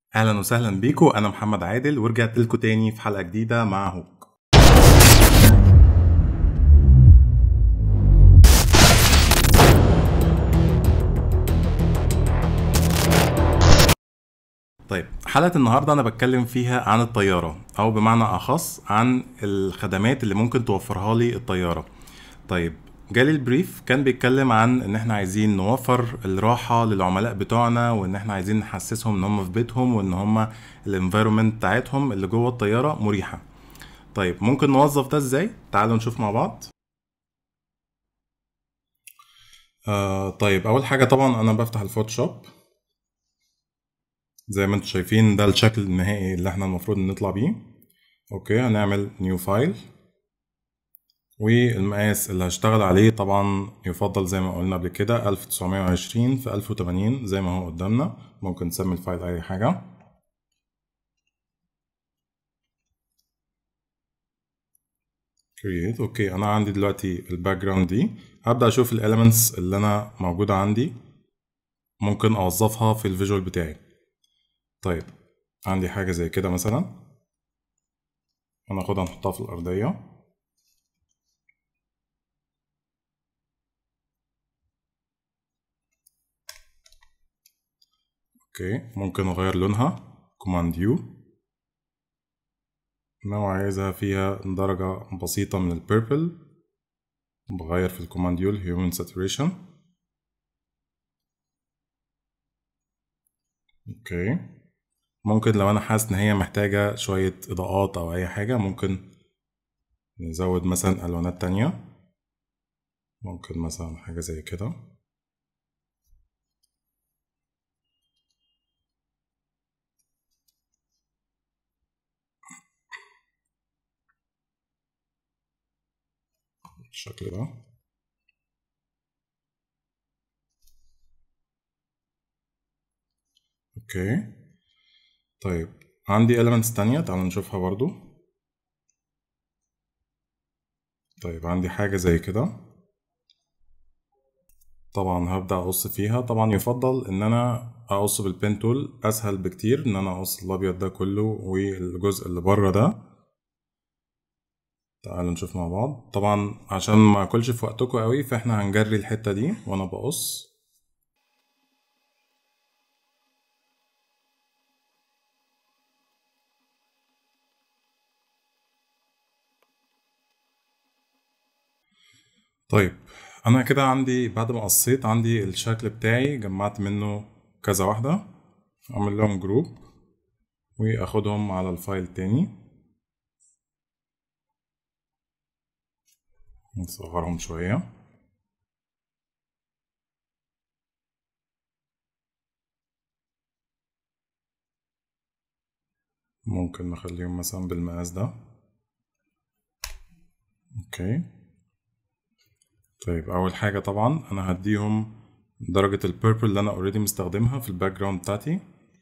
اهلا وسهلا بيكم انا محمد عادل ورجعت لكم تاني في حلقه جديده مع هوك طيب حلقه النهارده انا بتكلم فيها عن الطياره او بمعنى اخص عن الخدمات اللي ممكن توفرها لي الطياره طيب جالي البريف كان بيتكلم عن ان احنا عايزين نوفر الراحه للعملاء بتوعنا وان احنا عايزين نحسسهم ان هم في بيتهم وان هم الانفايرمنت بتاعتهم اللي جوه الطياره مريحه طيب ممكن نوظف ده ازاي تعالوا نشوف مع بعض آه طيب اول حاجه طبعا انا بفتح الفوتوشوب زي ما انتم شايفين ده الشكل النهائي اللي احنا المفروض نطلع بيه اوكي هنعمل نيو فايل والمقاس اللي هشتغل عليه طبعا يفضل زي ما قلنا قبل كده 1920 في 1080 زي ما هو قدامنا ممكن نسمي الفايل اي حاجة create اوكي انا عندي دلوقتي الباك جراوند دي هبدأ اشوف الاليمنتس اللي انا موجودة عندي ممكن اوظفها في الفيجوال بتاعي طيب عندي حاجة زي كده مثلا هناخدها نحطها في الأرضية اوكي ممكن اغير لونها كوماند يو لو عايزها فيها درجة بسيطة من البيربل بغير في الكوماند يو الهيومن ساتوريشن اوكي ممكن لو انا حاسس ان هي محتاجة شوية اضاءات او اي حاجة ممكن نزود مثلا الوانات تانية ممكن مثلا حاجة زي كده بالشكل ده اوكي طيب عندي elements تانية تعالوا نشوفها برضو طيب عندي حاجة زي كده طبعا هبدأ أقص فيها طبعا يفضل إن أنا أقص بالبين تول أسهل بكتير إن أنا أقص الأبيض ده كله والجزء اللي بره ده تعالوا نشوف مع بعض طبعا عشان ما اكلش في وقتكم قوي فاحنا هنجري الحتة دي وانا بقص طيب انا كده عندي بعد ما قصيت عندي الشكل بتاعي جمعت منه كذا واحدة اعمل لهم جروب واخدهم على الفايل تاني نصغرهم شوية ممكن نخليهم مثلا بالمقاس ده اوكي طيب اول حاجة طبعا انا هديهم درجة البيربل اللي انا اوريدي مستخدمها في الباك جراوند بتاعتي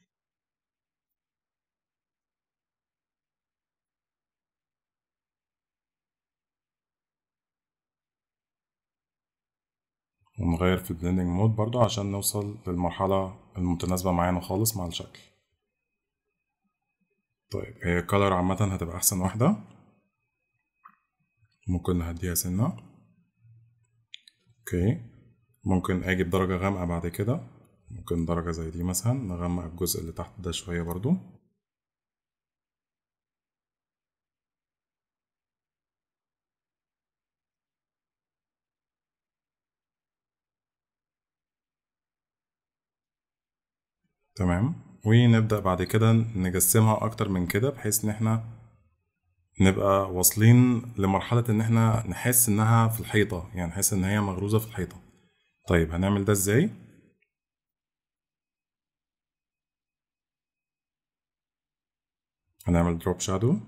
ونغير في البلندنج مود برضو عشان نوصل للمرحلة المتناسبة معانا خالص مع الشكل طيب هي الكالر عامة هتبقى أحسن واحدة ممكن نهديها سنة اوكي ممكن اجي بدرجة غامقة بعد كده ممكن درجة زي دي مثلا نغمق الجزء اللي تحت ده شوية برضو تمام ونبدأ بعد كده نجسمها أكتر من كده بحيث إن احنا نبقى واصلين لمرحلة إن احنا نحس إنها في الحيطة يعني نحس إن هي مغروزة في الحيطة طيب هنعمل ده إزاي؟ هنعمل دروب شادو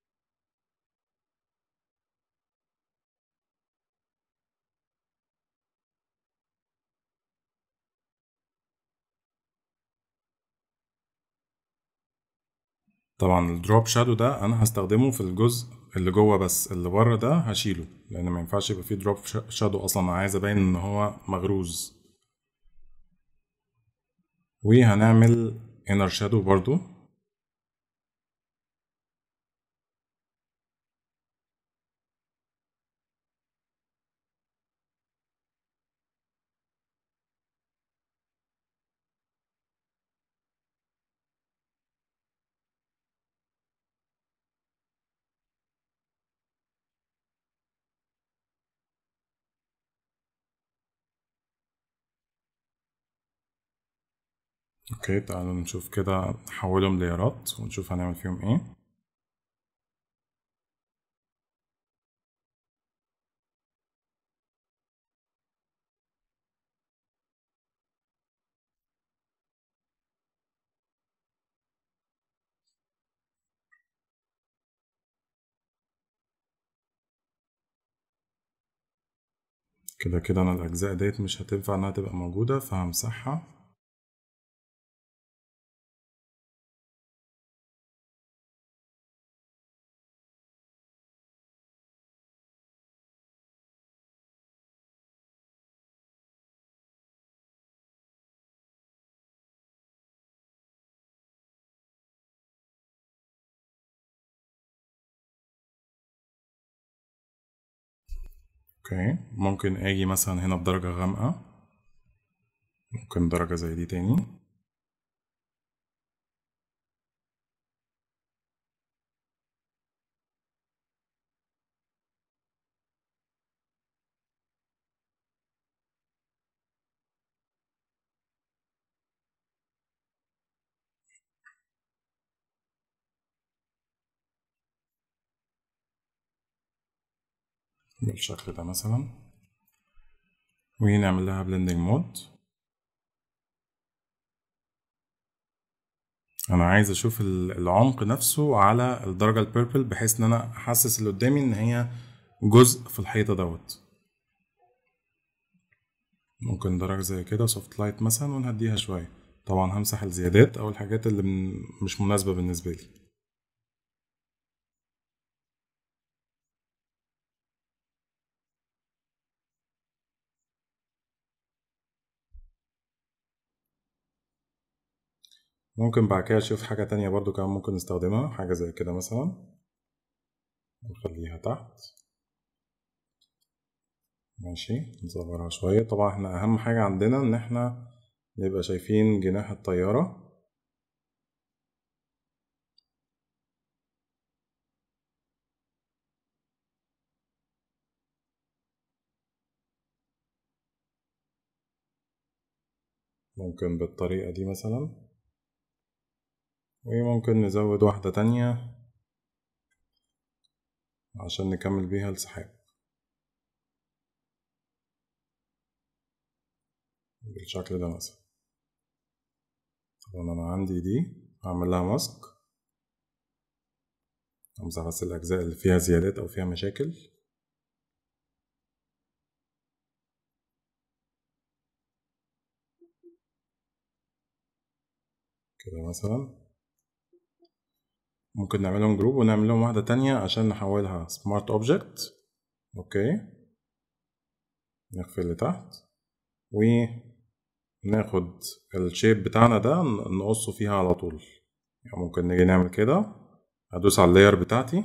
طبعا الدروب شادو ده انا هستخدمه في الجزء اللي جوه بس اللي بره ده هشيله لان ما ينفعش يبقى فيه دروب شادو اصلا انا عايز ابين ان هو مغروز وهنعمل inner shadow برضو اوكي تعالوا نشوف كده نحولهم ليارات ونشوف هنعمل فيهم ايه كده كده انا الاجزاء ديت مش هتنفع انها تبقى موجودة فهمسحها اوكي ممكن اجي مثلا هنا بدرجة غامقة ممكن درجة زي دي تاني بالشكل ده مثلا ونعمل لها blending مود انا عايز اشوف العمق نفسه على الدرجة البيربل بحيث ان انا احسس اللي قدامي ان هي جزء في الحيطة دوت ممكن درجة زي كده سوفت لايت مثلا ونهديها شوية طبعا همسح الزيادات او الحاجات اللي مش مناسبة بالنسبة لي ممكن بعد كده اشوف حاجة تانية برضو كمان ممكن نستخدمها حاجة زي كده مثلا نخليها تحت ماشي نصغرها شوية طبعا احنا اهم حاجة عندنا ان احنا نبقى شايفين جناح الطيارة ممكن بالطريقة دي مثلا وممكن نزود واحدة تانية عشان نكمل بيها السحاب بالشكل ده مثلا طبعا انا عندي دي هعمل لها ماسك امسح بس الاجزاء اللي فيها زيادات او فيها مشاكل كده مثلا ممكن نعملهم جروب ونعمل لهم واحدة تانية عشان نحولها سمارت اوبجكت اوكي نقفل اللي تحت وناخد الشيب بتاعنا ده نقصه فيها على طول يعني ممكن نيجي نعمل كده هدوس على اللاير بتاعتي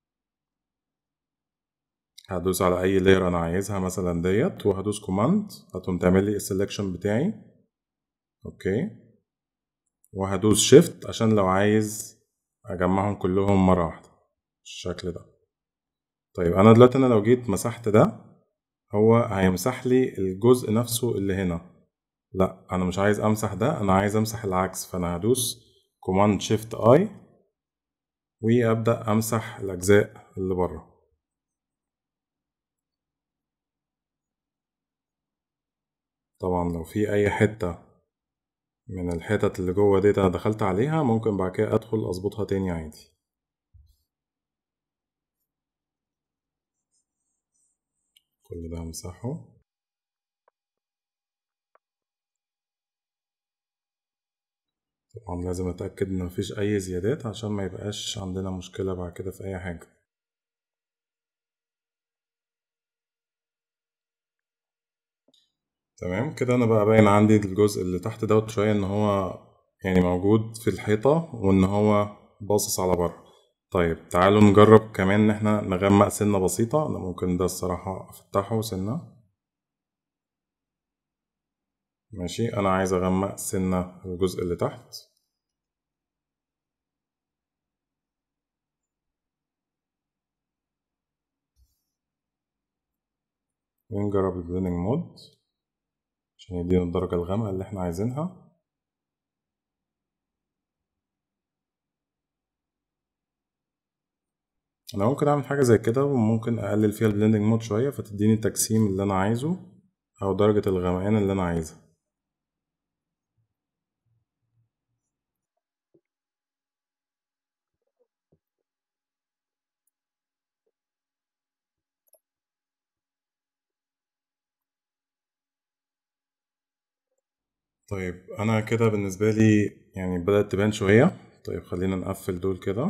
هدوس على اي لاير انا عايزها مثلا ديت وهدوس كوماند هتقوم تعمل لي السلكشن بتاعي اوكي وهدوس شيفت عشان لو عايز اجمعهم كلهم مرة واحدة بالشكل ده طيب انا دلوقتي انا لو جيت مسحت ده هو هيمسح لي الجزء نفسه اللي هنا لا انا مش عايز امسح ده انا عايز امسح العكس فانا هدوس كوماند شيفت اي وابدا امسح الاجزاء اللي بره طبعا لو في اي حته من الحتت اللي جوه ديت انا دخلت عليها ممكن بعد كده ادخل اظبطها تاني عادي كل ده همسحه طبعا لازم اتاكد ان مفيش اي زيادات عشان ما يبقاش عندنا مشكله بعد كده في اي حاجه تمام كده انا بقى باين عندي الجزء اللي تحت دوت شويه ان هو يعني موجود في الحيطة وإن هو باصص على بره طيب تعالوا نجرب كمان إن احنا نغمق سنة بسيطة أنا ممكن ده الصراحة أفتحه سنة ماشي أنا عايز أغمق سنة الجزء اللي تحت ونجرب البليندنج مود عشان يدينا الدرجة الغامقة اللي احنا عايزينها انا ممكن اعمل حاجة زي كده وممكن اقلل فيها البليندنج مود شوية فتديني التجسيم اللي انا عايزه او درجة الغمقان اللي انا عايزها طيب انا كده بالنسبة لي يعني بدأت تبان شوية طيب خلينا نقفل دول كده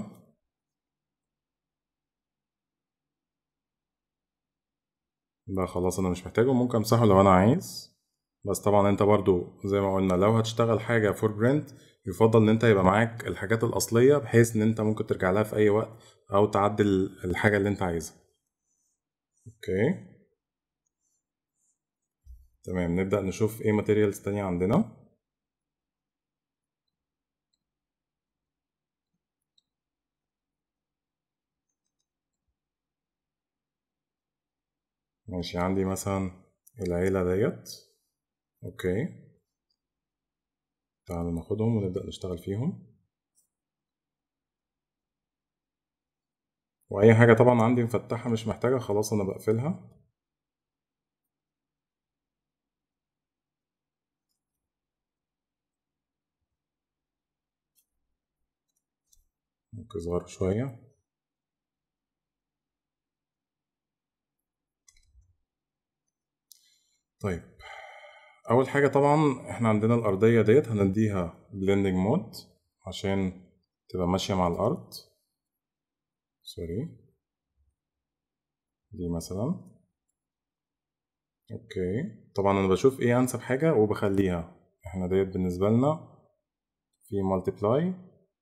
ده خلاص انا مش محتاجه ممكن امسحه لو انا عايز بس طبعا انت برضو زي ما قلنا لو هتشتغل حاجة فور برنت يفضل ان انت يبقى معاك الحاجات الاصلية بحيث ان انت ممكن ترجع لها في اي وقت او تعدل الحاجة اللي انت عايزها اوكي تمام نبدأ نشوف ايه ماتيريالز تانية عندنا ماشي عندي مثلا العيلة ديت اوكي تعالوا ناخدهم ونبدأ نشتغل فيهم واي حاجة طبعا عندي مفتحة مش محتاجة خلاص انا بقفلها ممكن صغير شوية طيب اول حاجة طبعا احنا عندنا الارضية ديت هنديها بلندنج مود عشان تبقى ماشية مع الارض سوري دي مثلا اوكي طبعا انا بشوف ايه انسب حاجة وبخليها احنا ديت بالنسبة لنا في مالتيبلاي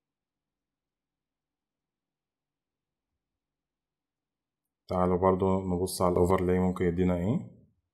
تعالوا برضو نبص على الاوفرلاي ممكن يدينا ايه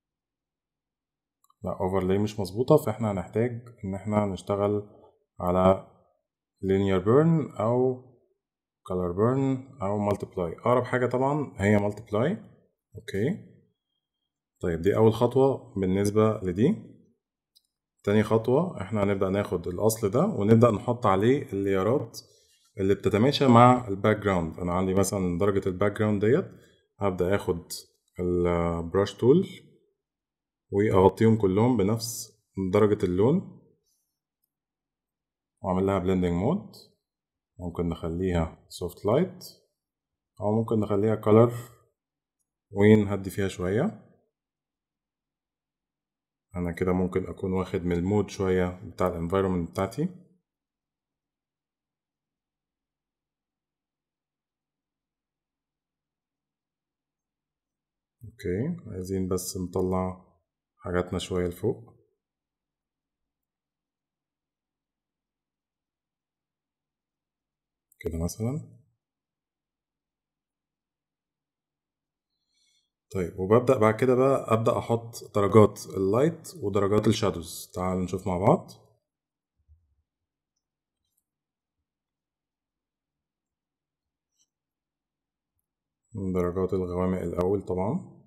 لا اوفرلاي مش مظبوطة فاحنا هنحتاج ان احنا نشتغل على linear burn او color burn او multiply اقرب حاجة طبعا هي multiply اوكي طيب دي اول خطوة بالنسبة لدي تاني خطوة احنا هنبدأ ناخد الاصل ده ونبدأ نحط عليه الليارات اللي بتتماشى مع الباك جراوند انا عندي مثلا درجة الباك جراوند ديت هبدأ اخد البراش تول واغطيهم كلهم بنفس درجة اللون واعمل لها blending مود ممكن نخليها soft light او ممكن نخليها color ونهدي فيها شوية انا كده ممكن اكون واخد من المود شوية بتاع الانفايرومنت بتاعتي اوكي عايزين بس نطلع حاجاتنا شوية لفوق كده مثلا طيب وببدأ بعد كده بقى أبدأ أحط درجات اللايت ودرجات الشادوز تعالوا نشوف مع بعض درجات الغوامق الأول طبعا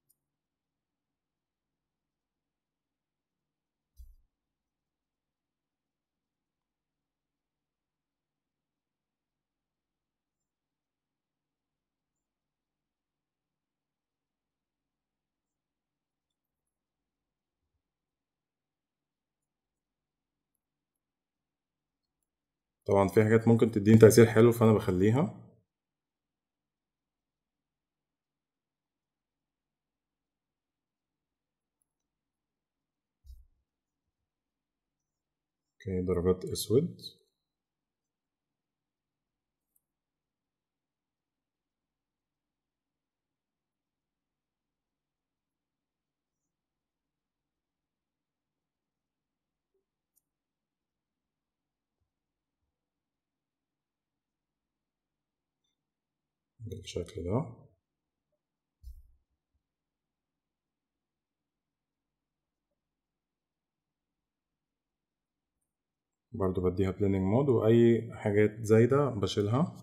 طبعا في حاجات ممكن تديني تأثير حلو فأنا بخليها اوكي درجات اسود بالشكل ده برضو بديها بليندنج مود واي حاجات زايدة بشيلها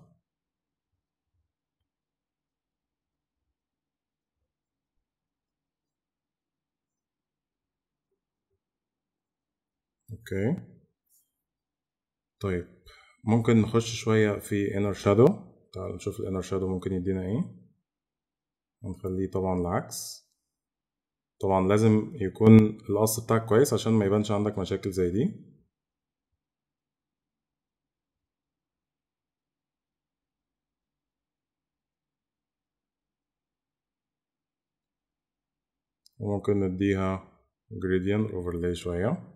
اوكي طيب ممكن نخش شوية في inner shadow تعال نشوف ال inner shadow ممكن يدينا ايه هنخليه طبعا العكس طبعا لازم يكون القص بتاعك كويس عشان ما يبانش عندك مشاكل زي دي وممكن نديها gradient overlay شوية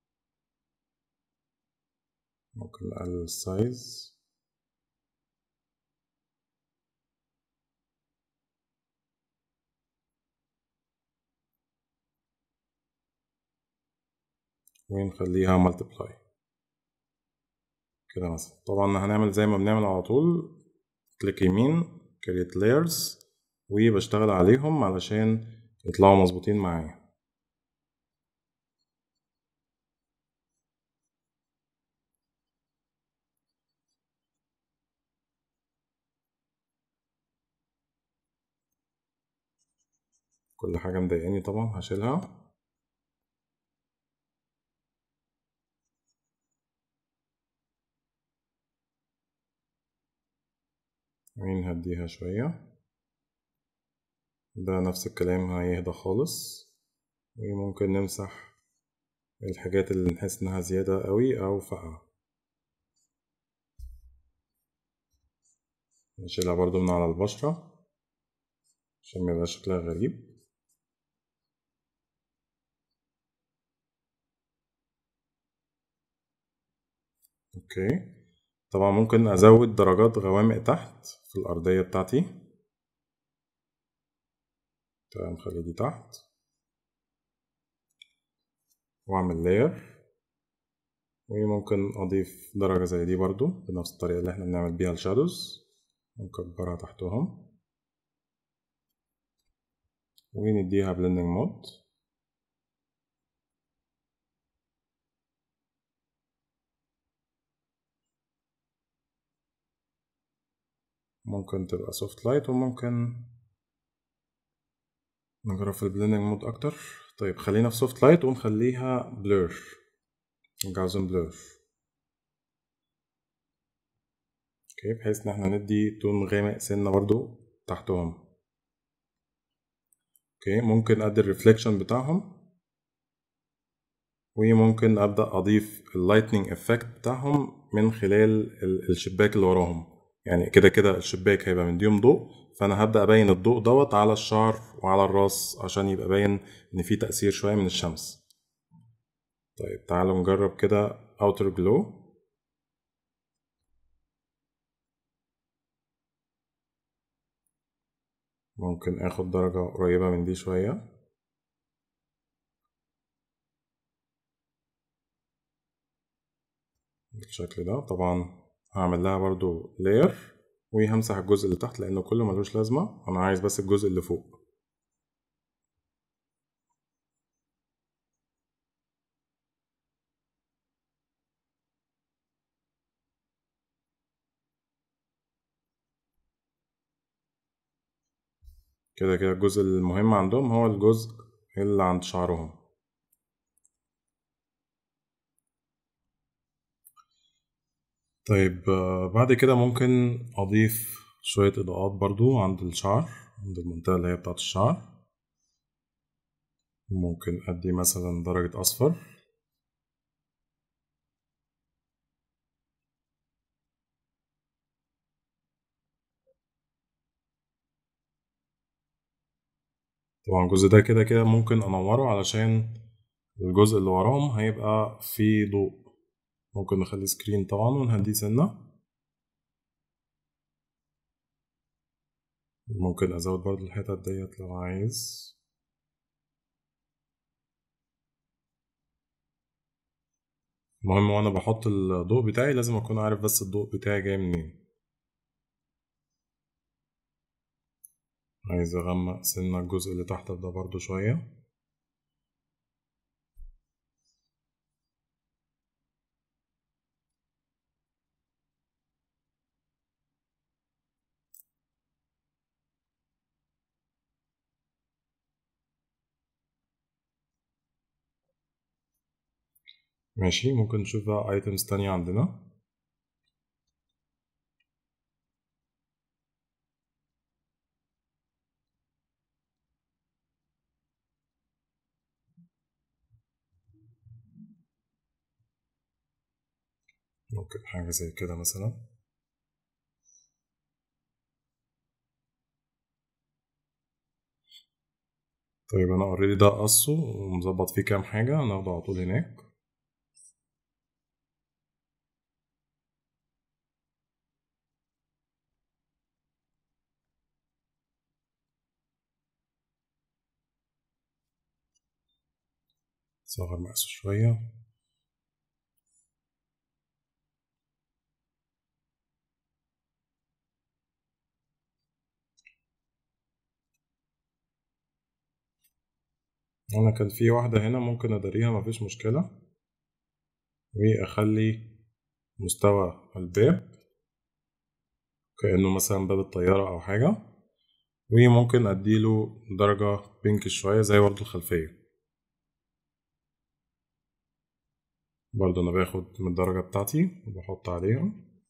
ممكن نقلل السايز ونخليها multiply كده مثلا طبعا هنعمل زي ما بنعمل على طول كليك يمين create layers وبشتغل عليهم علشان يطلعوا مظبوطين معايا كل حاجة مضايقاني طبعا هشيلها هديها شوية ده نفس الكلام هيهدى خالص وممكن نمسح الحاجات اللي نحس انها زيادة قوي او فقع نشيلها برضو من على البشرة عشان ميبقاش شكلها غريب اوكي طبعا ممكن ازود درجات غوامق تحت في الارضية بتاعتي تعال نخلي دي تحت واعمل لاير وممكن اضيف درجة زي دي برضو بنفس الطريقة اللي احنا بنعمل بيها الشادوز ونكبرها تحتهم ونديها بلندنج مود ممكن تبقى سوفت لايت وممكن نجرب في البلندنج مود اكتر طيب خلينا في سوفت لايت ونخليها بلور جاوزن بلور اوكي بحيث ان احنا ندي تون غامق سنة برضو تحتهم اوكي ممكن ادي الريفليكشن بتاعهم وممكن ابدا اضيف اللايتنينج افكت بتاعهم من خلال الشباك اللي وراهم يعني كده كده الشباك هيبقى مديهم ضوء فانا هبدا ابين الضوء دوت على الشعر وعلى الراس عشان يبقى باين ان في تاثير شويه من الشمس طيب تعالوا نجرب كده outer glow ممكن اخد درجة قريبة من دي شوية بالشكل ده طبعا هعمل لها برضو layer وهمسح الجزء اللي تحت لانه كله ملوش لازمة انا عايز بس الجزء اللي فوق كده كده الجزء المهم عندهم هو الجزء اللي عند شعرهم طيب بعد كده ممكن أضيف شوية إضاءات برضو عند الشعر عند المنطقة اللي هي بتاعة الشعر ممكن أدي مثلا درجة أصفر طبعا الجزء ده كده كده ممكن انوره علشان الجزء اللي وراهم هيبقى فيه ضوء ممكن نخلي سكرين طبعا ونهديه سنة ممكن ازود برضو الحتت ديت لو عايز المهم وانا بحط الضوء بتاعي لازم اكون عارف بس الضوء بتاعي جاي منين عايز اغمق سنة الجزء اللي تحت ده برضو شوية ماشي ممكن نشوف بقى ايتمز تانية عندنا ممكن حاجة زي كده مثلا طيب انا اوريدي ده قصه ومظبط فيه كام حاجة ناخده على طول هناك صغر مقاسه شوية أنا كان في واحدة هنا ممكن أداريها مفيش مشكلة وأخلي مستوى الباب كأنه مثلا باب الطيارة أو حاجة وممكن أديله درجة بينك شوية زي برضه الخلفية برضه أنا باخد من الدرجة بتاعتي وبحط عليها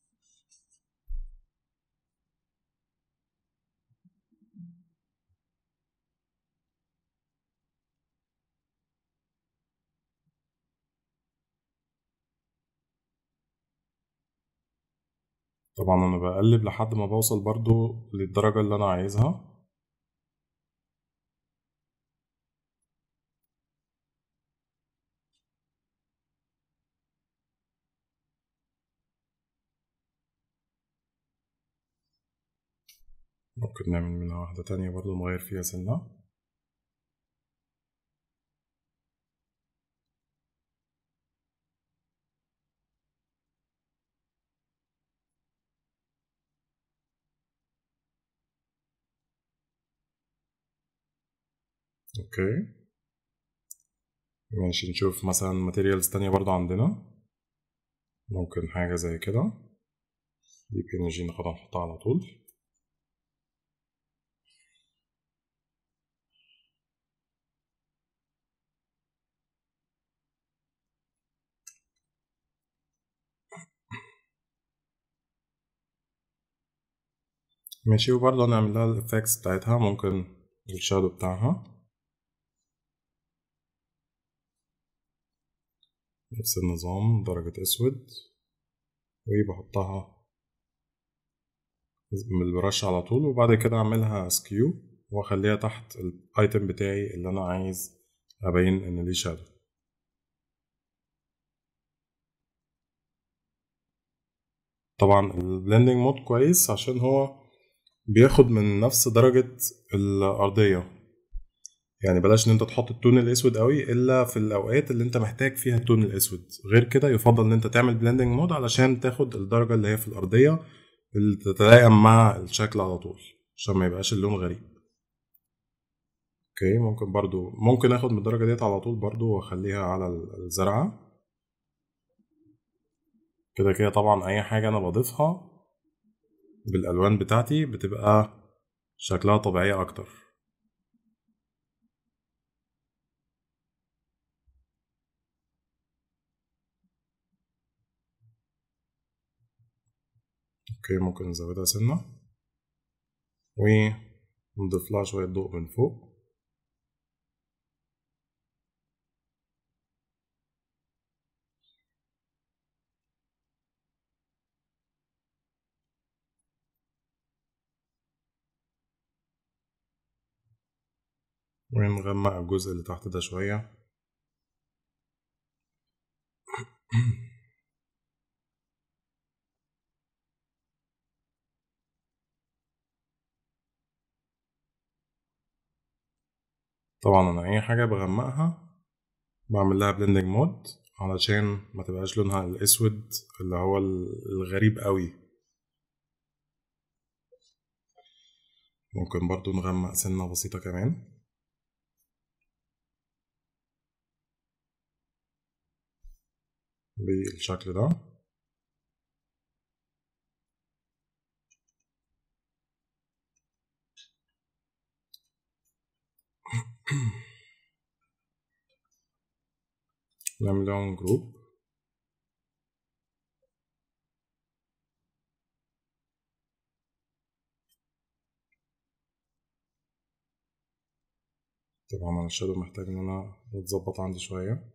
طبعا انا بقلب لحد ما بوصل برضو للدرجة اللي انا عايزها ممكن نعمل منها واحدة تانية برضو نغير فيها سنة اوكي ماشي نشوف مثلا ماتيريالز تانية برضو عندنا ممكن حاجة زي كده دي بي ان جي ناخدها نحطها على طول ماشي وبرضه هنعمل لها الافكتس بتاعتها ممكن الشادو بتاعها نفس النظام درجة اسود وبحطها بالبرش على طول وبعد كده اعملها سكيو واخليها تحت الايتم بتاعي اللي انا عايز ابين ان ليه شادو طبعا البلندنج مود كويس عشان هو بياخد من نفس درجة الأرضية يعني بلاش ان انت تحط التون الاسود قوي الا في الاوقات اللي انت محتاج فيها التون الاسود غير كده يفضل ان انت تعمل بلندنج مود علشان تاخد الدرجة اللي هي في الارضية اللي تتلائم مع الشكل على طول عشان ما يبقاش اللون غريب اوكي ممكن برضو ممكن اخد من الدرجة ديت على طول برضو واخليها على الزرعة كده كده طبعا اي حاجة انا بضيفها بالالوان بتاعتي بتبقى شكلها طبيعي اكتر اوكي ممكن نزودها سنة ونضيف لها شوية ضوء من فوق ونغمق الجزء اللي تحت ده شوية طبعا انا اي حاجة بغمقها بعمل لها بلندنج مود علشان ما تبقاش لونها الاسود اللي هو الغريب قوي ممكن برضو نغمق سنة بسيطة كمان بالشكل ده نعمل جروب طبعا انا الشادو محتاج ان انا يتظبط عندي شوية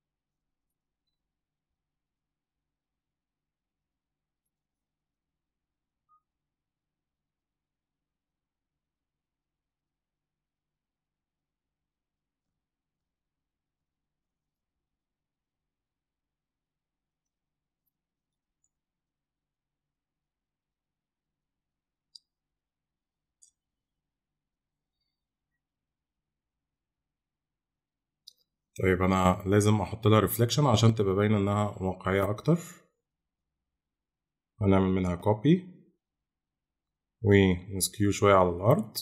طيب انا لازم احط لها ريفليكشن عشان تبقى باينه انها واقعيه اكتر هنعمل منها كوبي ونسكيو شويه على الارض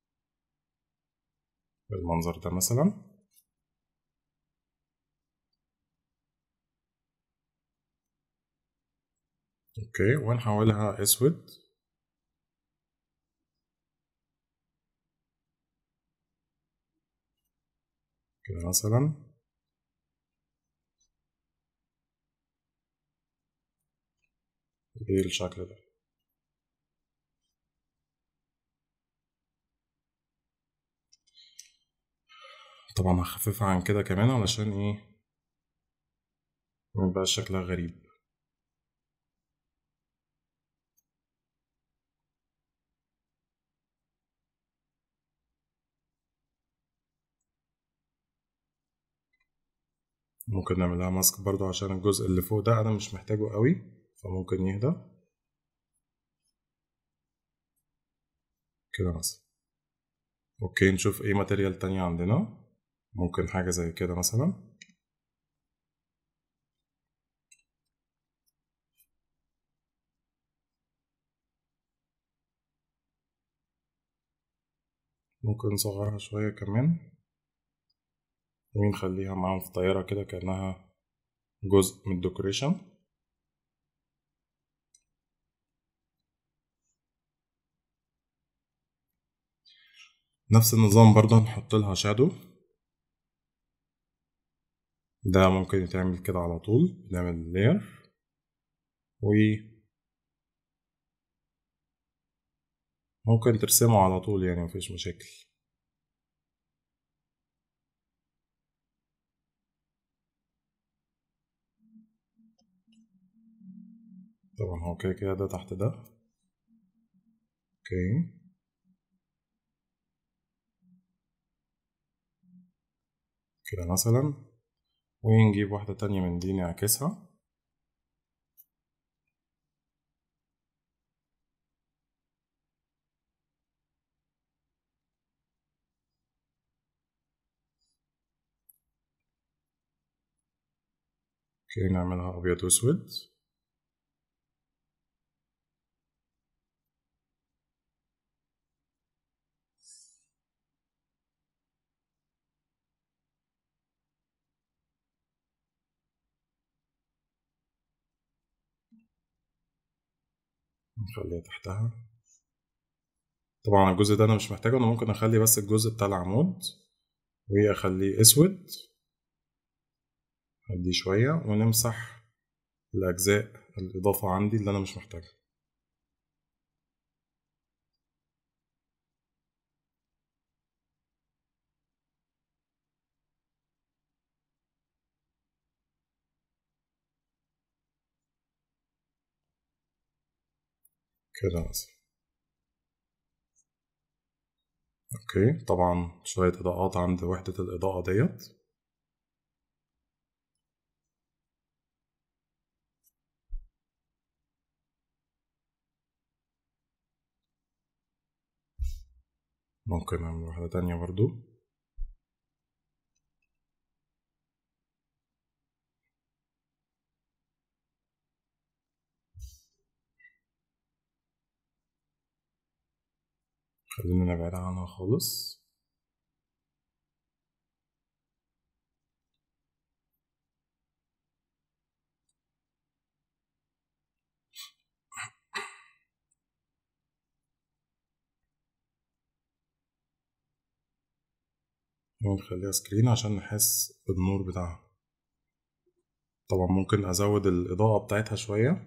بالمنظر ده مثلا اوكي ونحولها اسود كده مثلا بالشكل ده طبعا هخففها عن كده كمان علشان ايه ميبقاش شكلها غريب ممكن نعملها ماسك برضو عشان الجزء اللي فوق ده انا مش محتاجه قوي فممكن يهدى كده مثلا اوكي نشوف ايه ماتيريال تانية عندنا ممكن حاجة زي كده مثلا ممكن نصغرها شوية كمان ونخليها معاهم في طيارة كده كأنها جزء من الديكوريشن نفس النظام برضه هنحط لها شادو ده ممكن يتعمل كده على طول نعمل لاير و ممكن ترسمه على طول يعني مفيش مشاكل طبعا هو كده كده ده تحت ده اوكي كده مثلا ونجيب واحدة تانية من دي نعكسها اوكي نعملها ابيض واسود نخليها تحتها طبعا الجزء ده انا مش محتاجه انا ممكن اخلي بس الجزء بتاع العمود واخليه اسود هدي شوية ونمسح الأجزاء الإضافة عندي اللي أنا مش محتاجها كده مثلا اوكي طبعا شوية اضاءات عند وحدة الاضاءة ديت ممكن نعمل واحدة تانية برضو خلينا نبعد عنها خالص ونخليها سكرين عشان نحس بالنور بتاعها طبعا ممكن ازود الاضاءة بتاعتها شوية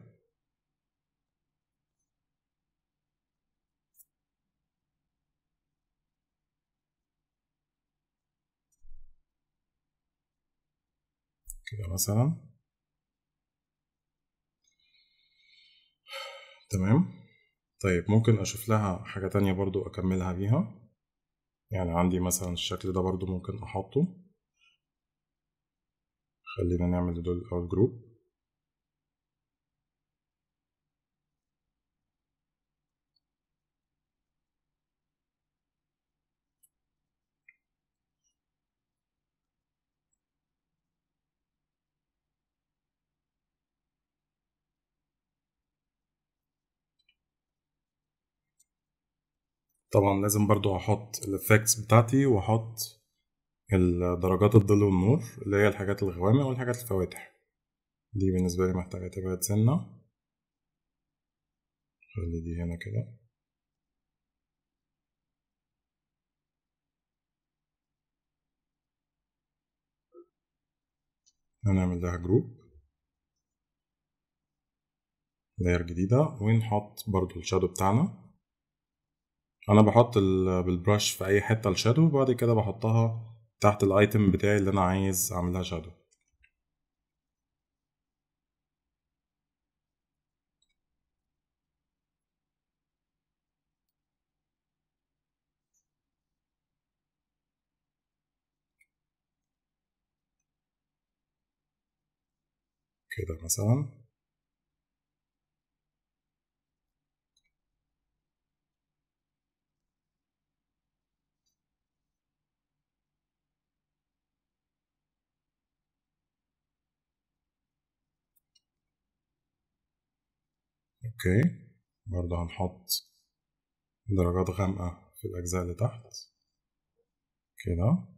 كده مثلا تمام طيب ممكن اشوف لها حاجة تانية برضو اكملها بيها يعني عندي مثلا الشكل ده برضو ممكن احطه خلينا نعمل دول الاول جروب طبعا لازم برضو احط الافكتس بتاعتي واحط درجات الظل والنور اللي هي الحاجات الغوامق والحاجات الفواتح دي بالنسبة لي محتاجة تبعد سنة خلي دي هنا كده هنعمل لها جروب لاير جديدة ونحط برضو الشادو بتاعنا انا بحط بالبرش في اي حتة الشادو وبعد كده بحطها تحت الايتم بتاعي اللي انا عايز اعملها شادو كده مثلا اوكي برضه هنحط درجات غامقة في الأجزاء اللي تحت كده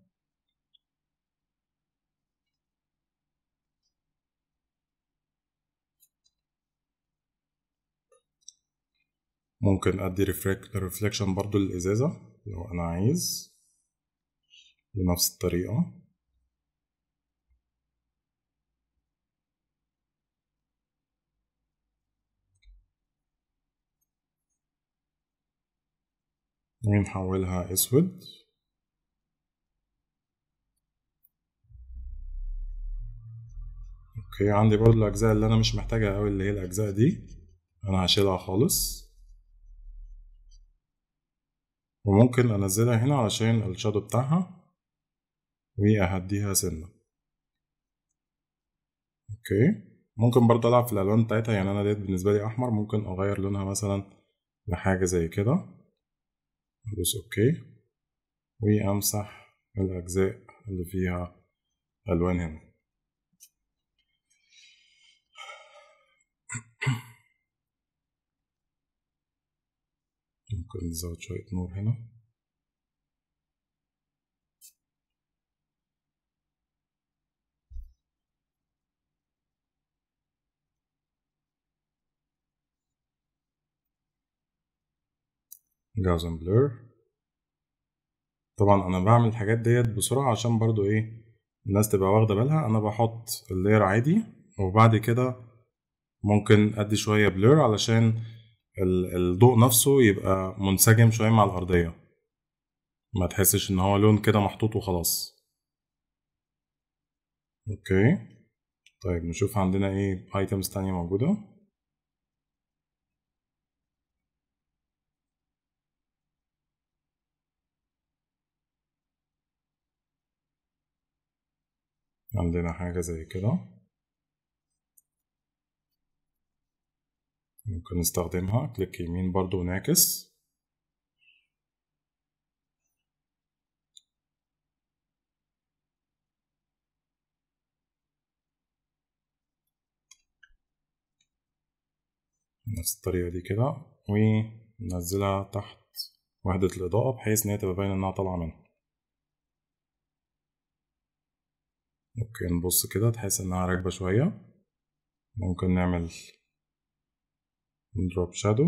ممكن أدي ريفليكشن برضو للإزازة لو أنا عايز بنفس الطريقة ونحولها أسود اوكي عندي برضو الأجزاء اللي أنا مش محتاجها أوي اللي هي الأجزاء دي أنا هشيلها خالص وممكن انزلها هنا علشان الشادو بتاعها واهديها سنة اوكي ممكن برضه العب في الالوان بتاعتها يعني انا ديت بالنسبة لي احمر ممكن اغير لونها مثلا لحاجة زي كده ادوس اوكي وامسح الاجزاء اللي فيها الوان هنا ممكن نزود شوية نور هنا جاوزن بلور طبعا انا بعمل الحاجات ديت بسرعة عشان برضو ايه الناس تبقى واخدة بالها انا بحط اللير عادي وبعد كده ممكن ادي شوية بلور علشان الضوء نفسه يبقى منسجم شوية مع الأرضية ما تحسش إن هو لون كده محطوط وخلاص أوكي طيب نشوف عندنا إيه ايتمز تانية موجودة عندنا حاجة زي كده ممكن نستخدمها كليك يمين برضو ونعكس نفس الطريقة دي كده وننزلها تحت وحدة الإضاءة بحيث إن هي تبقى باينة إنها طالعة منها اوكي نبص كده تحس إنها راكبة شوية ممكن نعمل دروب شادو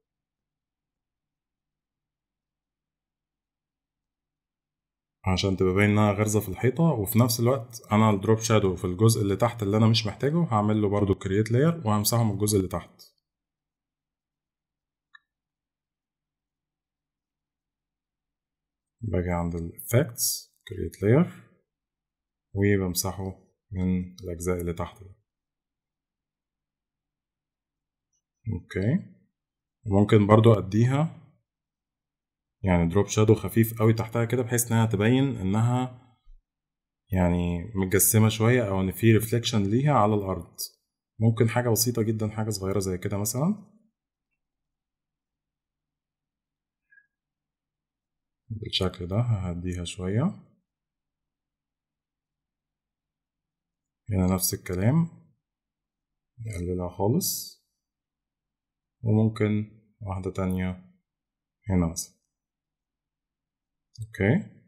عشان تبقى باين انها غارزة في الحيطة وفي نفس الوقت انا الدروب شادو في الجزء اللي تحت اللي انا مش محتاجه هعمل له برضو كرييت لاير وهمسحه من الجزء اللي تحت باجي عند الافكتس كرييت لاير وبمسحه من الاجزاء اللي تحت ده اوكي ممكن برضو اديها يعني دروب شادو خفيف قوي تحتها كده بحيث انها تبين انها يعني متجسمة شوية او ان في ريفليكشن ليها على الارض ممكن حاجة بسيطة جدا حاجة صغيرة زي كده مثلا بالشكل ده ههديها شوية هنا نفس الكلام نقللها خالص وممكن واحدة تانية هنا مثلا اوكي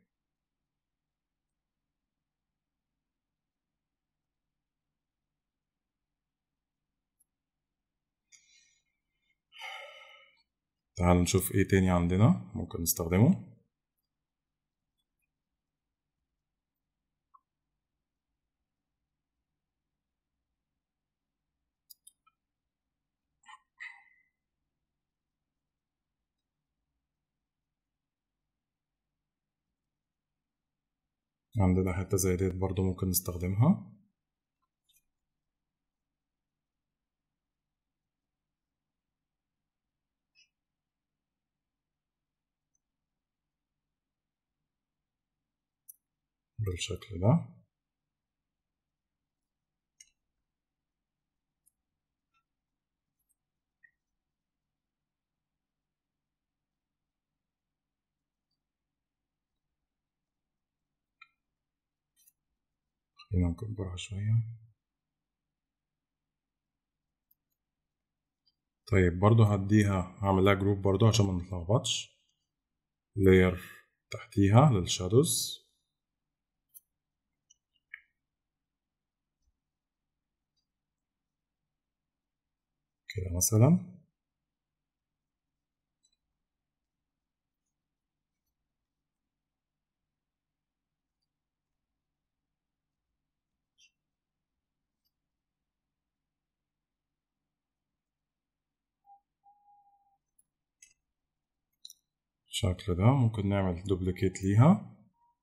تعال نشوف ايه تاني عندنا ممكن نستخدمه عندنا حتة زي ديت برضو ممكن نستخدمها بالشكل ده خلينا نكبرها شوية طيب برضو هديها هعمل لها جروب برضو عشان ما نتلخبطش لاير تحتيها للشادوز كده مثلا بالشكل ده ممكن نعمل دوبليكيت ليها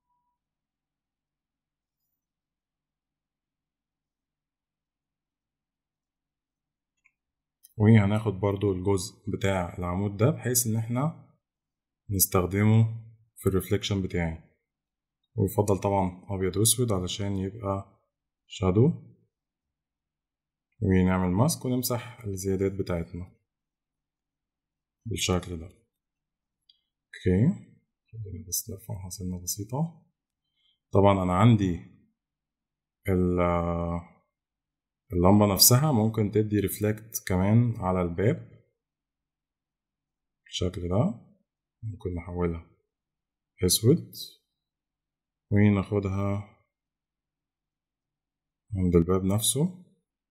وهناخد برضو الجزء بتاع العمود ده بحيث ان احنا نستخدمه في الريفليكشن بتاعي ويفضل طبعا ابيض واسود علشان يبقى شادو ونعمل ماسك ونمسح الزيادات بتاعتنا بالشكل ده اوكي خلينا بس نرفعها سنة بسيطة طبعا انا عندي اللمبة نفسها ممكن تدي ريفلكت كمان على الباب بالشكل ده ممكن نحولها اسود وناخدها عند الباب نفسه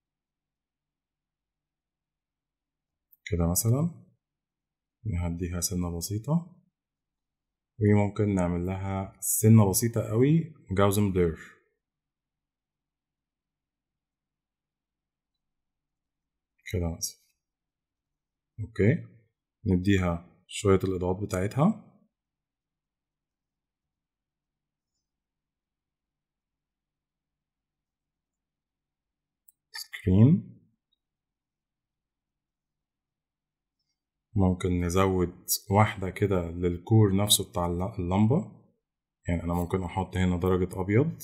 كده مثلا نهديها سنة بسيطة وممكن نعمل لها سنة بسيطة قوي جاوزن بلير كده مثلا اوكي نديها شوية الإضاءات بتاعتها سكرين ممكن نزود واحدة كده للكور نفسه بتاع اللمبة يعني أنا ممكن أحط هنا درجة أبيض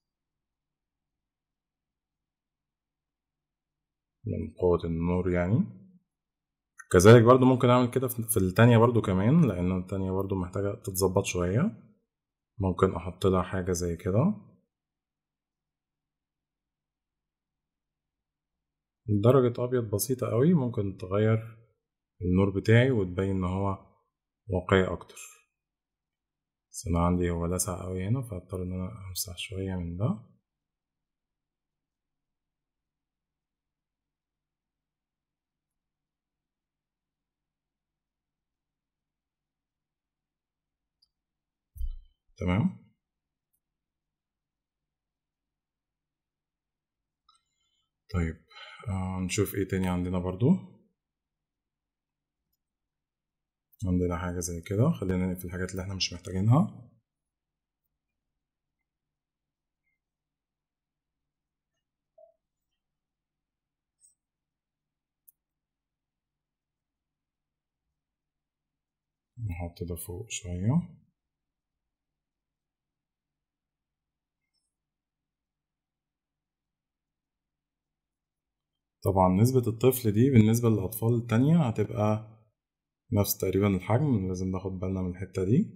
من قوة النور يعني كذلك برضو ممكن أعمل كده في التانية برضو كمان لأن التانية برضو محتاجة تتظبط شوية ممكن أحط لها حاجة زي كده درجة أبيض بسيطة قوي ممكن تغير النور بتاعي وتبين ان هو واقعي اكتر بس انا عندي هو لسع قوي هنا فاضطر ان انا امسح شوية من ده تمام طيب آه نشوف ايه تاني عندنا برضو عندنا حاجة زي كده خلينا نقفل الحاجات اللي احنا مش محتاجينها نحط ده فوق شوية طبعا نسبة الطفل دي بالنسبة للأطفال التانية هتبقى نفس تقريبا الحجم لازم ناخد بالنا من الحتة دي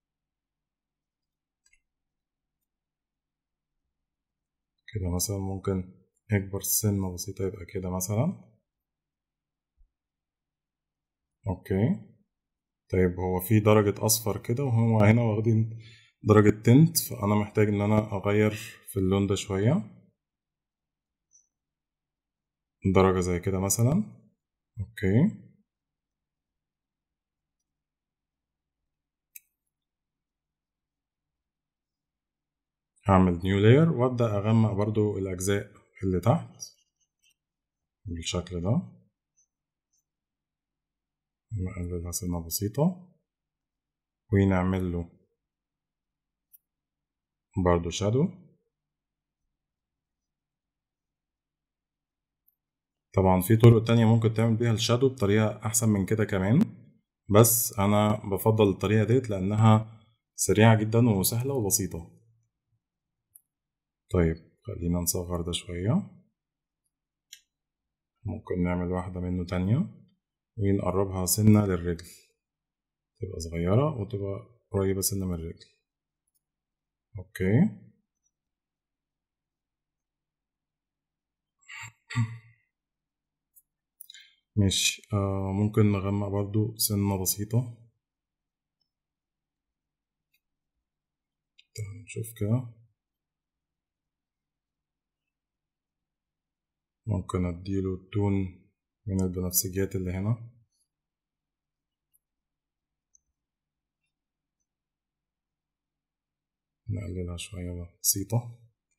كده مثلا ممكن يكبر سنة بسيطة يبقى كده مثلا اوكي طيب هو في درجة أصفر كده وهو هنا واخدين درجة تنت فأنا محتاج إن أنا أغير في اللون ده شوية درجة زي كده مثلا اوكي هعمل نيو لاير وابدا اغمق برضو الاجزاء اللي تحت بالشكل ده نقللها سنة بسيطة ونعمل له برضو شادو طبعا في طرق تانية ممكن تعمل بيها الشادو بطريقة أحسن من كده كمان بس أنا بفضل الطريقة ديت لأنها سريعة جدا وسهلة وبسيطة طيب خلينا نصغر ده شوية ممكن نعمل واحدة منه تانية ونقربها سنة للرجل تبقى صغيرة وتبقى قريبة سنة من الرجل اوكي ماشي آه ممكن نغمق برضو سنة بسيطة نشوف كده ممكن اديله التون من البنفسجيات اللي هنا نقللها شوية بسيطة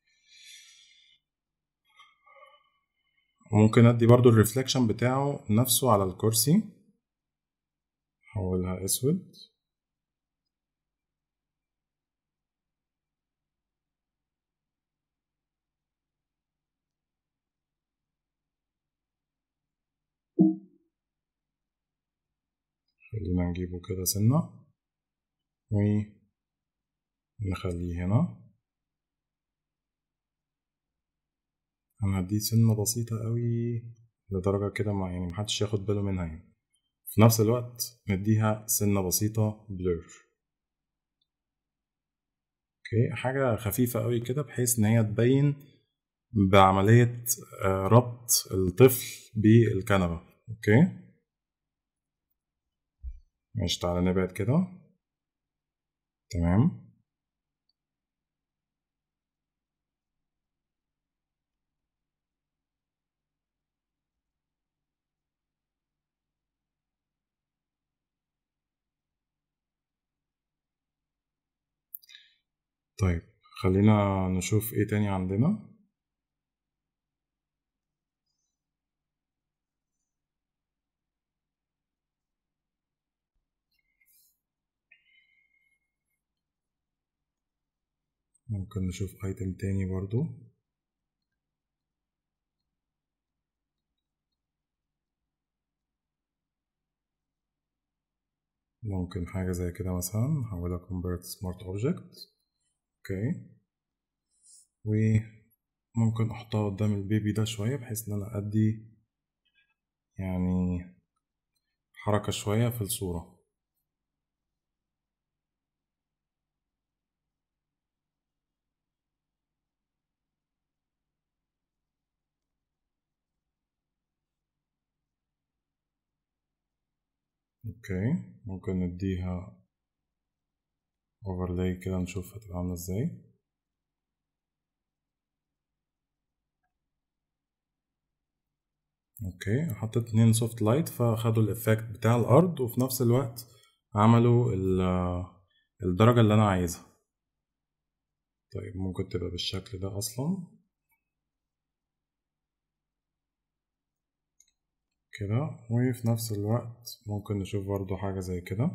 ممكن ادي برضو الريفلكشن بتاعه نفسه على الكرسي حولها اسود خلينا نجيبه كده سنة ونخليه هنا انا هديه سنة بسيطة قوي لدرجة كده ما يعني محدش ياخد باله منها يعني في نفس الوقت نديها سنة بسيطة بلور اوكي حاجة خفيفة قوي كده بحيث ان هي تبين بعملية ربط الطفل بالكنبة اوكي ماشي تعالى نبعد كده تمام طيب خلينا نشوف ايه تاني عندنا ممكن نشوف ايتم تاني برضو ممكن حاجة زي كده مثلا نحولها convert smart object اوكي وممكن احطها قدام البيبي ده شوية بحيث ان انا ادي يعني حركة شوية في الصورة اوكي ممكن نديها اوفرلاي كده نشوف هتبقى عاملة ازاي اوكي حطيت اتنين سوفت لايت فخدوا الافكت بتاع الارض وفي نفس الوقت عملوا الدرجة اللي انا عايزها طيب ممكن تبقى بالشكل ده اصلا كده وفي نفس الوقت ممكن نشوف برضو حاجة زي كده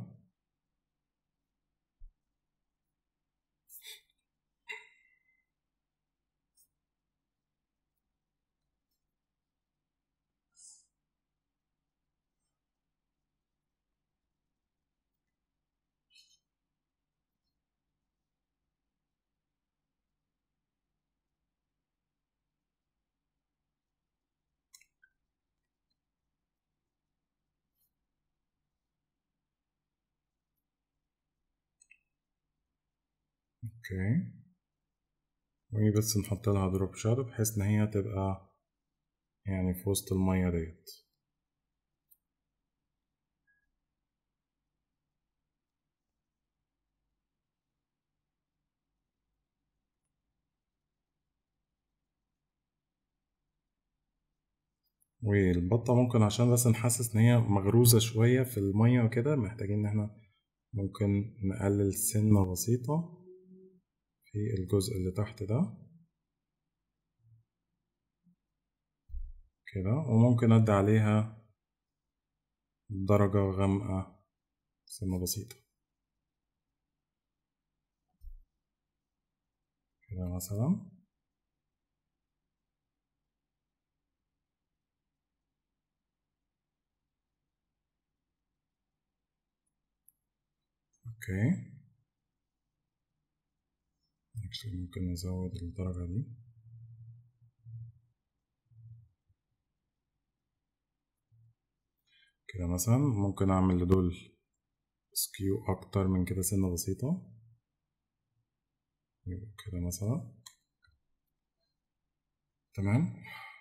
اوكي وهي بس نحط لها دروب شادو بحيث ان هي تبقى يعني في وسط المية ديت والبطة ممكن عشان بس نحسس ان هي مغروزة شوية في المية وكده محتاجين ان احنا ممكن نقلل سنة بسيطة في الجزء اللي تحت ده كده وممكن ادي عليها درجة غامقة سنة بسيطة كده مثلا اوكي actually ممكن نزود الدرجة دي كده مثلا ممكن اعمل لدول سكيو اكتر من كده سنة بسيطة كده مثلا تمام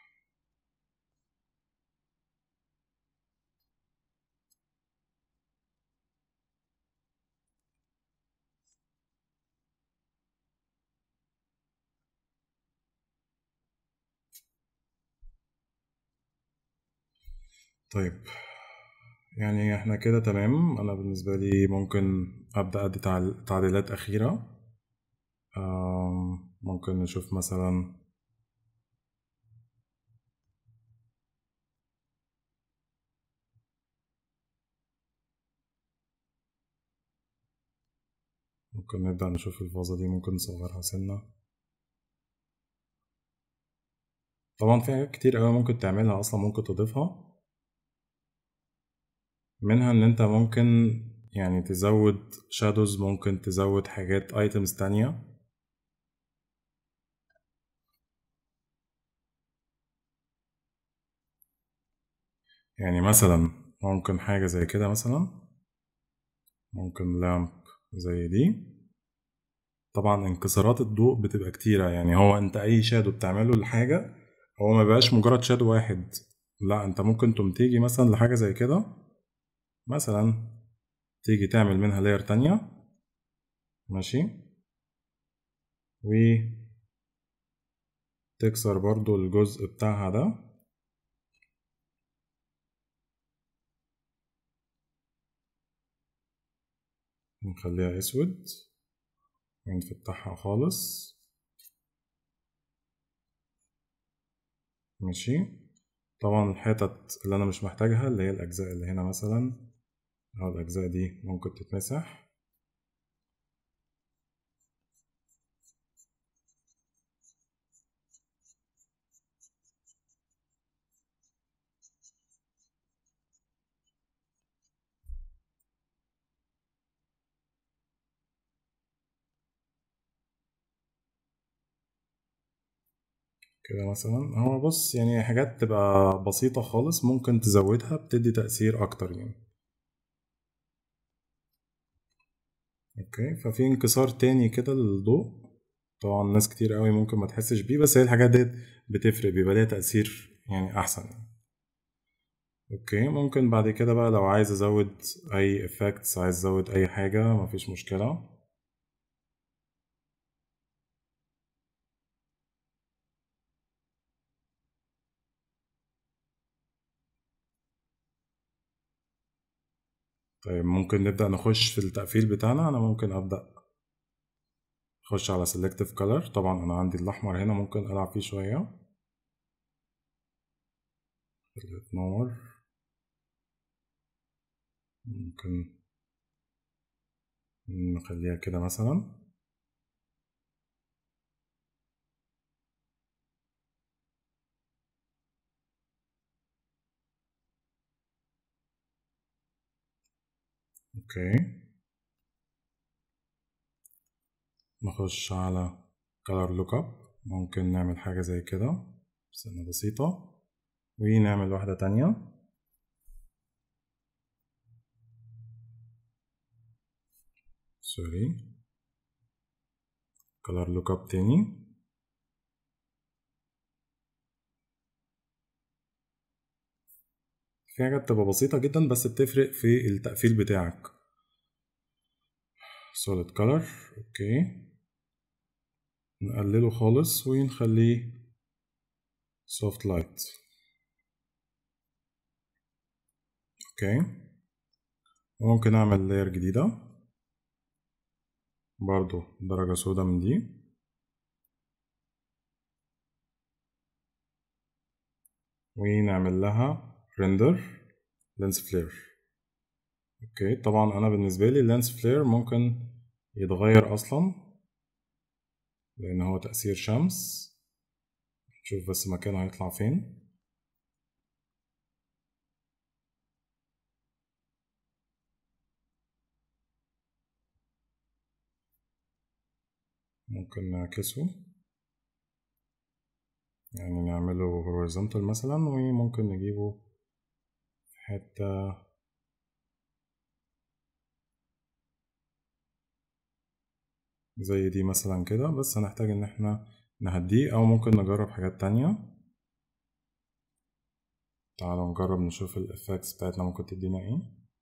طيب يعني احنا كده تمام انا بالنسبة لي ممكن ابدأ ادي تعديلات اخيرة ممكن نشوف مثلا ممكن نبدأ نشوف الفازة دي ممكن نصغرها سنة طبعا في حاجات كتير اوي ممكن تعملها اصلا ممكن تضيفها منها ان انت ممكن يعني تزود شادوز ممكن تزود حاجات ايتمز تانية يعني مثلا ممكن حاجة زي كده مثلا ممكن لامب زي دي طبعا انكسارات الضوء بتبقى كتيرة يعني هو انت اي شادو بتعمله لحاجة هو ما بقاش مجرد شادو واحد لا انت ممكن تقوم تيجي مثلا لحاجة زي كده مثلا تيجي تعمل منها لاير تانية ماشي و تكسر برضو الجزء بتاعها ده نخليها اسود ونفتحها خالص ماشي طبعا الحتت اللي انا مش محتاجها اللي هي الاجزاء اللي هنا مثلا أو الأجزاء دي ممكن تتمسح كده مثلا هو بص يعني حاجات تبقى بسيطة خالص ممكن تزودها بتدي تأثير أكتر يعني اوكي ففي انكسار تاني كده للضوء طبعا ناس كتير قوي ممكن ما تحسش بيه بس هي الحاجات ديت بتفرق بيبقى ليها تأثير يعني أحسن اوكي ممكن بعد كده بقى لو عايز ازود اي effects عايز ازود اي حاجة مفيش مشكلة طيب ممكن نبدأ نخش في التقفيل بتاعنا أنا ممكن أبدأ أخش على selective color طبعا أنا عندي الأحمر هنا ممكن ألعب فيه شوية خليه يتنور ممكن نخليها كده مثلا اوكي نخش على color lookup ممكن نعمل حاجة زي كده سنة بسيطة ونعمل واحدة تانية سوري color lookup تاني في حاجات بتبقى بسيطة جدا بس بتفرق في التقفيل بتاعك solid color اوكي نقلله خالص ونخليه soft light اوكي وممكن اعمل layer جديدة برضو درجة سودا من دي ونعمل لها render lens flare اوكي طبعا انا بالنسبة لي اللينس فلير ممكن يتغير اصلا لان هو تأثير شمس نشوف بس مكانه هيطلع فين ممكن نعكسه يعني نعمله horizontal مثلا وممكن نجيبه في حتة زي دي مثلا كده بس هنحتاج ان احنا نهديه او ممكن نجرب حاجات تانية تعالوا نجرب نشوف الافكتس بتاعتنا ممكن تدينا ايه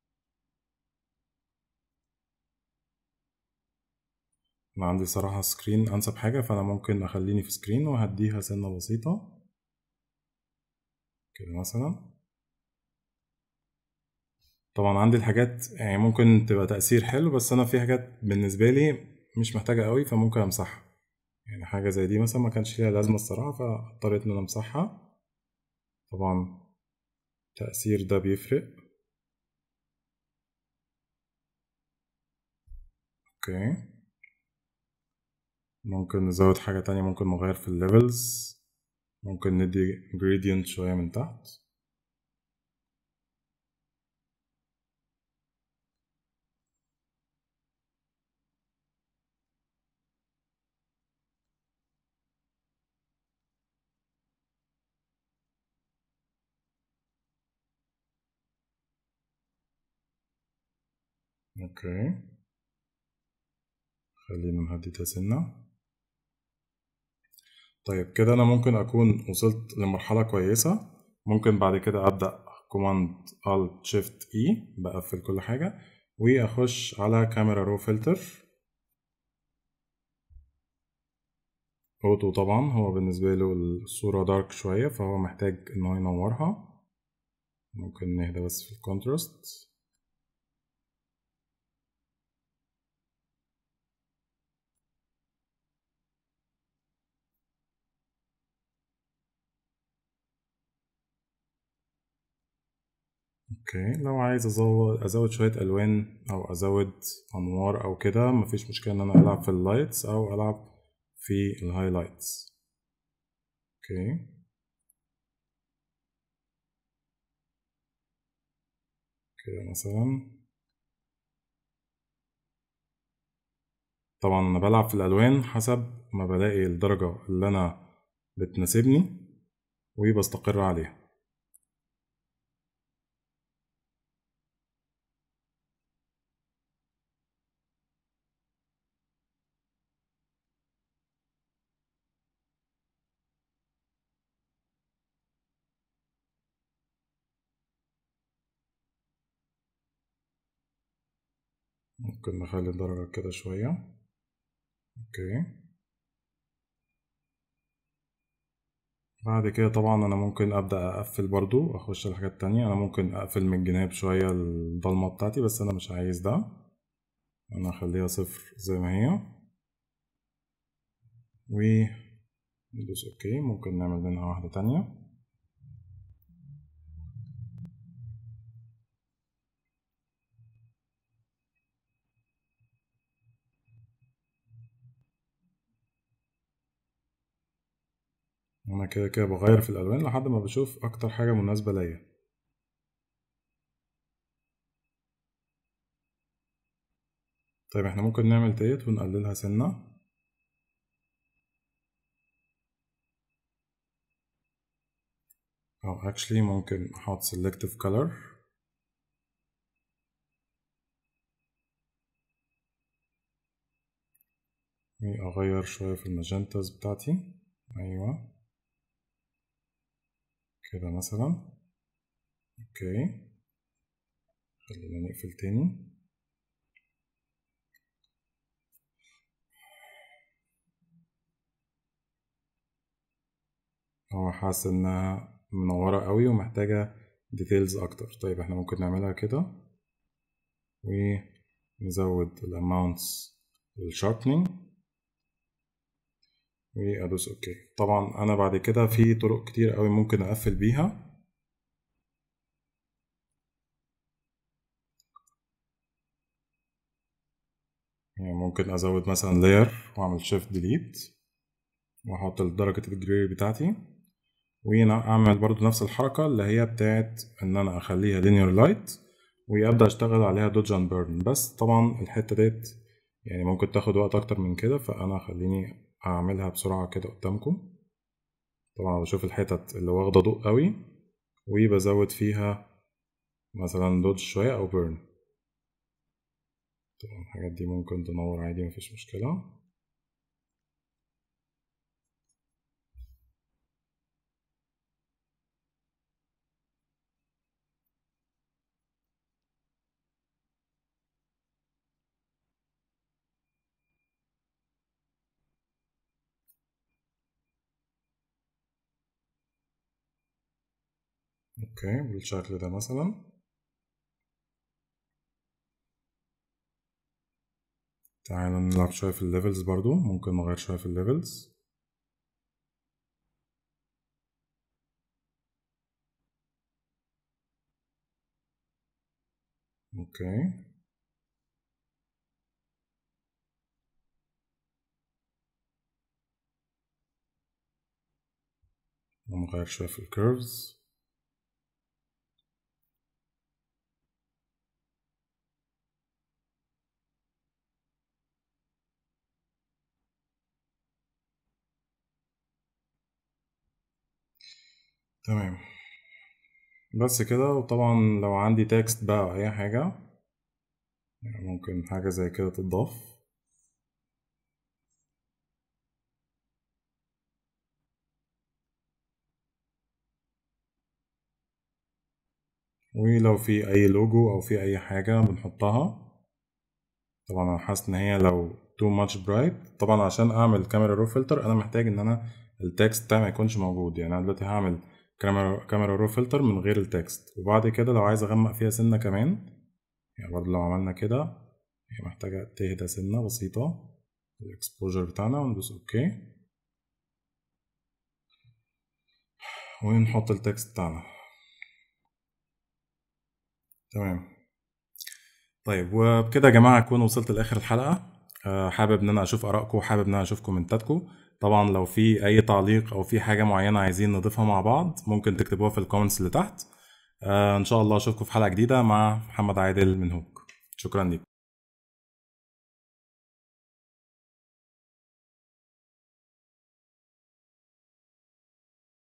انا عندي صراحة سكرين انسب حاجة فانا ممكن اخليني في سكرين وهديها سنة بسيطة كده مثلا طبعا عندي الحاجات يعني ممكن تبقى تأثير حلو بس انا في حاجات بالنسبة لي مش محتاجة قوي فممكن امسحها يعني حاجة زي دي مثلا ما كانش ليها لازمة الصراحة فاضطريت ان انا امسحها طبعا التأثير ده بيفرق اوكي ممكن نزود حاجة تانية ممكن نغير في الليفلز ممكن ندي gradient شوية من تحت اوكي خلينا نهدي ده سنة طيب كده انا ممكن اكون وصلت لمرحلة كويسة ممكن بعد كده ابدأ كوماند Alt Shift E بقفل كل حاجة واخش على كاميرا رو فلتر اوتو طبعا هو بالنسبة له الصورة دارك شوية فهو محتاج ان هو ينورها ممكن نهدى بس في الكونتراست اوكي لو عايز ازود ازود شويه الوان او ازود انوار او كده مفيش مشكله ان انا العب في اللايتس او العب في الهايلايتس اوكي كده مثلا طبعا انا بلعب في الالوان حسب ما بلاقي الدرجه اللي انا بتناسبني وبستقر عليها ممكن نخلي الدرجة كده شوية اوكي بعد كده طبعا انا ممكن ابدا اقفل برضو اخش الحاجات التانية انا ممكن اقفل من الجناب شوية الضلمة بتاعتي بس انا مش عايز ده انا اخليها صفر زي ما هي و ندوس اوكي ممكن نعمل منها واحدة تانية انا كده كده بغير في الالوان لحد ما بشوف اكتر حاجة مناسبة ليا طيب احنا ممكن نعمل ديت ونقللها سنة او actually ممكن احط selective color واغير شوية في الماجنتاز بتاعتي ايوه كده مثلا اوكي خلينا نقفل تاني هو حاسس انها منورة قوي ومحتاجة ديتيلز اكتر طيب احنا ممكن نعملها كده ونزود الاماونتس للشاربنينج وادوس اوكي طبعا انا بعد كده في طرق كتير قوي ممكن اقفل بيها يعني ممكن ازود مثلا لاير واعمل شيفت ديليت واحط درجة الجري بتاعتي واعمل برضو نفس الحركة اللي هي بتاعت ان انا اخليها linear light وابدا اشتغل عليها دوج اند بيرن بس طبعا الحتة ديت يعني ممكن تاخد وقت اكتر من كده فانا خليني اعملها بسرعة كده قدامكم طبعا بشوف الحتت اللي واخدة ضوء قوي وبزود فيها مثلا دوج شوية او بيرن طبعا الحاجات دي ممكن تنور عادي مفيش مشكلة اوكي بالشكل ده مثلا تعالى نلعب شوية في الليفلز برضو ممكن نغير شوية في الليفلز اوكي ونغير شوية في الكيرفز تمام بس كده وطبعا لو عندي تكست بقى او اي حاجة يعني ممكن حاجة زي كده تضاف ولو في اي لوجو او في اي حاجة بنحطها طبعا انا حاسس ان هي لو too much bright طبعا عشان اعمل كاميرا رو فلتر انا محتاج ان انا التكست بتاعي ما يكونش موجود يعني انا دلوقتي هعمل كاميرا كاميرا رو فلتر من غير التكست وبعد كده لو عايز اغمق فيها سنة كمان يعني برضه لو عملنا كده هي محتاجة تهدى سنة بسيطة الاكسبوجر بتاعنا وندوس اوكي ونحط التكست بتاعنا تمام طيب وبكده يا جماعة أكون وصلت لآخر الحلقة أه حابب إن أنا أشوف آرائكم حابب إن أنا أشوف كومنتاتكم طبعا لو في أي تعليق أو في حاجة معينة عايزين نضيفها مع بعض ممكن تكتبوها في الكومنتس اللي تحت أه إن شاء الله أشوفكم في حلقة جديدة مع محمد عادل من هوك شكرا لكم